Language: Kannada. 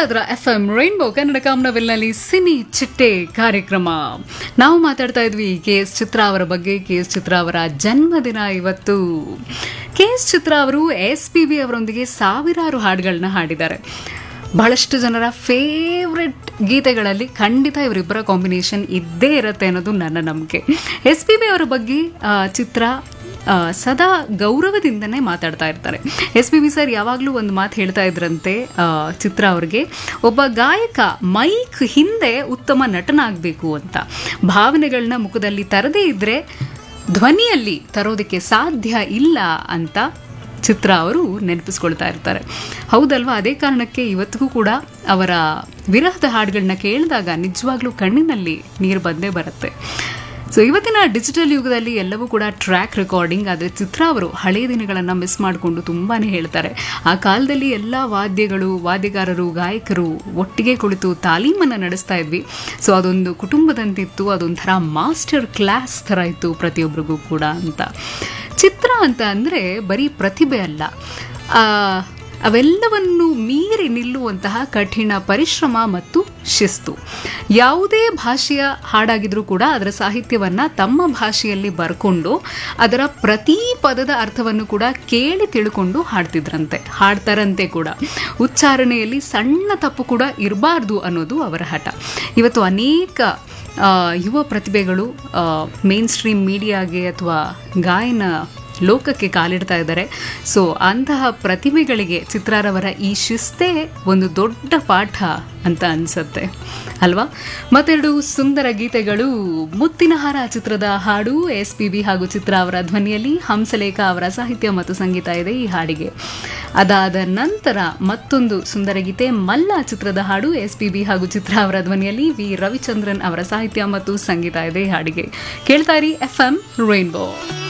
ಇದ್ರ ಎಫ್ ಎಂ ರೈನ್ಬೋ ಕನ್ನಡ ಕಾಮನವೆಲ್ನಲ್ಲಿ ಸಿನಿ ಚಿಟ್ಟೆ ಕಾರ್ಯಕ್ರಮ ನಾವು ಮಾತಾಡ್ತಾ ಇದ್ವಿ ಕೆ ಎಸ್ ಚಿತ್ರ ಅವರ ಬಗ್ಗೆ ಕೆ ಎಸ್ ಚಿತ್ರ ಅವರ ಜನ್ಮದಿನ ಇವತ್ತು ಕೆ ಎಸ್ ಚಿತ್ರ ಅವರು ಎಸ್ ಪಿ ಬಿ ಅವರೊಂದಿಗೆ ಸಾವಿರಾರು ಹಾಡುಗಳನ್ನ ಹಾಡಿದ್ದಾರೆ ಬಹಳಷ್ಟು ಜನರ ಫೇವ್ರೆಟ್ ಗೀತೆಗಳಲ್ಲಿ ಖಂಡಿತ ಇವರಿಬ್ಬರ ಕಾಂಬಿನೇಷನ್ ಇದ್ದೇ ಇರುತ್ತೆ ಅನ್ನೋದು ನನ್ನ ನಂಬಿಕೆ ಎಸ್ ಪಿ ಬಿ ಅವರ ಬಗ್ಗೆ ಆ, ಚಿತ್ರ ಆ, ಸದಾ ಗೌರವದಿಂದನೇ ಮಾತಾಡ್ತಾ ಇರ್ತಾರೆ ಎಸ್ ಪಿ ಬಿ ಸರ್ ಯಾವಾಗಲೂ ಒಂದು ಮಾತು ಹೇಳ್ತಾ ಇದ್ರಂತೆ ಆ, ಚಿತ್ರ ಅವ್ರಿಗೆ ಒಬ್ಬ ಗಾಯಕ ಮೈಕ್ ಹಿಂದೆ ಉತ್ತಮ ನಟನಾಗಬೇಕು ಅಂತ ಭಾವನೆಗಳನ್ನ ಮುಖದಲ್ಲಿ ತರದೇ ಇದ್ರೆ ಧ್ವನಿಯಲ್ಲಿ ತರೋದಕ್ಕೆ ಸಾಧ್ಯ ಇಲ್ಲ ಅಂತ ಚಿತ್ರ ಅವರು ನೆನಪಿಸ್ಕೊಳ್ತಾ ಇರ್ತಾರೆ ಹೌದಲ್ವಾ ಅದೇ ಕಾರಣಕ್ಕೆ ಇವತ್ತಿಗೂ ಕೂಡ ಅವರ ವಿರಹದ ಹಾಡುಗಳನ್ನ ಕೇಳಿದಾಗ ನಿಜವಾಗ್ಲೂ ಕಣ್ಣಿನಲ್ಲಿ ನೀರು ಬಂದೇ ಬರುತ್ತೆ ಸೊ ಇವತ್ತಿನ ಡಿಜಿಟಲ್ ಯುಗದಲ್ಲಿ ಎಲ್ಲವೂ ಕೂಡ ಟ್ರ್ಯಾಕ್ ರೆಕಾರ್ಡಿಂಗ್ ಆದರೆ ಚಿತ್ರ ಅವರು ಹಳೆಯ ದಿನಗಳನ್ನು ಮಿಸ್ ಮಾಡಿಕೊಂಡು ತುಂಬಾ ಹೇಳ್ತಾರೆ ಆ ಕಾಲದಲ್ಲಿ ಎಲ್ಲ ವಾದ್ಯಗಳು ವಾದ್ಯಗಾರರು ಗಾಯಕರು ಒಟ್ಟಿಗೆ ಕುಳಿತು ತಾಲೀಮನ್ನು ನಡೆಸ್ತಾ ಇದ್ವಿ ಸೊ ಅದೊಂದು ಕುಟುಂಬದಂತಿತ್ತು ಅದೊಂಥರ ಮಾಸ್ಟರ್ ಕ್ಲಾಸ್ ಥರ ಇತ್ತು ಪ್ರತಿಯೊಬ್ಬರಿಗೂ ಕೂಡ ಅಂತ ಚಿತ್ರ ಅಂತ ಅಂದರೆ ಬರೀ ಪ್ರತಿಭೆ ಅಲ್ಲ ಆ, ಅವೆಲ್ಲವನ್ನು ಮೀರಿ ನಿಲ್ಲುವಂತಹ ಕಠಿಣ ಪರಿಶ್ರಮ ಮತ್ತು ಶಿಸ್ತು ಯಾವುದೇ ಭಾಷೆಯ ಹಾಡಾಗಿದ್ರೂ ಕೂಡ ಅದರ ಸಾಹಿತ್ಯವನ್ನ ತಮ್ಮ ಭಾಷೆಯಲ್ಲಿ ಬರ್ಕೊಂಡು ಅದರ ಪ್ರತಿ ಪದದ ಅರ್ಥವನ್ನು ಕೂಡ ಕೇಳಿ ತಿಳ್ಕೊಂಡು ಹಾಡ್ತಿದ್ರಂತೆ ಹಾಡ್ತಾರಂತೆ ಕೂಡ ಉಚ್ಚಾರಣೆಯಲ್ಲಿ ಸಣ್ಣ ತಪ್ಪು ಕೂಡ ಇರಬಾರ್ದು ಅನ್ನೋದು ಅವರ ಹಠ ಇವತ್ತು ಅನೇಕ ಆ, ಯುವ ಪ್ರತಿಭೆಗಳು ಮೇನ್ ಸ್ಟ್ರೀಮ್ ಮೀಡಿಯಾಗೆ ಅಥವಾ ಗಾಯನ ಲೋಕಕ್ಕೆ ಕಾಲಿಡ್ತಾ ಇದ್ದಾರೆ ಸೊ ಅಂತಹ ಪ್ರತಿಭೆಗಳಿಗೆ ಚಿತ್ರಾರವರ ಈ ಶಿಸ್ತೇ ಒಂದು ದೊಡ್ಡ ಪಾಠ ಅಂತ ಅನ್ಸುತ್ತೆ ಅಲ್ವಾ ಮತ್ತೆರಡು ಸುಂದರ ಗೀತೆಗಳು ಮುತ್ತಿನ ಹಾರ ಚಿತ್ರದ ಹಾಡು ಎಸ್ ಪಿ ಬಿ ಹಾಗೂ ಚಿತ್ರ ಅವರ ಧ್ವನಿಯಲ್ಲಿ ಹಂಸಲೇಖ ಅವರ ಸಾಹಿತ್ಯ ಮತ್ತು ಸಂಗೀತ ಇದೆ ಈ ಹಾಡಿಗೆ ಅದಾದ ನಂತರ ಮತ್ತೊಂದು ಸುಂದರ ಗೀತೆ ಮಲ್ಲ ಚಿತ್ರದ ಹಾಡು ಎಸ್ ಪಿ ಬಿ ಹಾಗೂ ಚಿತ್ರ ಅವರ ಧ್ವನಿಯಲ್ಲಿ ವಿ ರವಿಚಂದ್ರನ್ ಅವರ ಸಾಹಿತ್ಯ ಮತ್ತು ಸಂಗೀತ ಇದೆ ಈ ಹಾಡಿಗೆ ಕೇಳ್ತಾ ಇರಿ ಎಫ್ ಎಂ ರೈನ್ಬೋ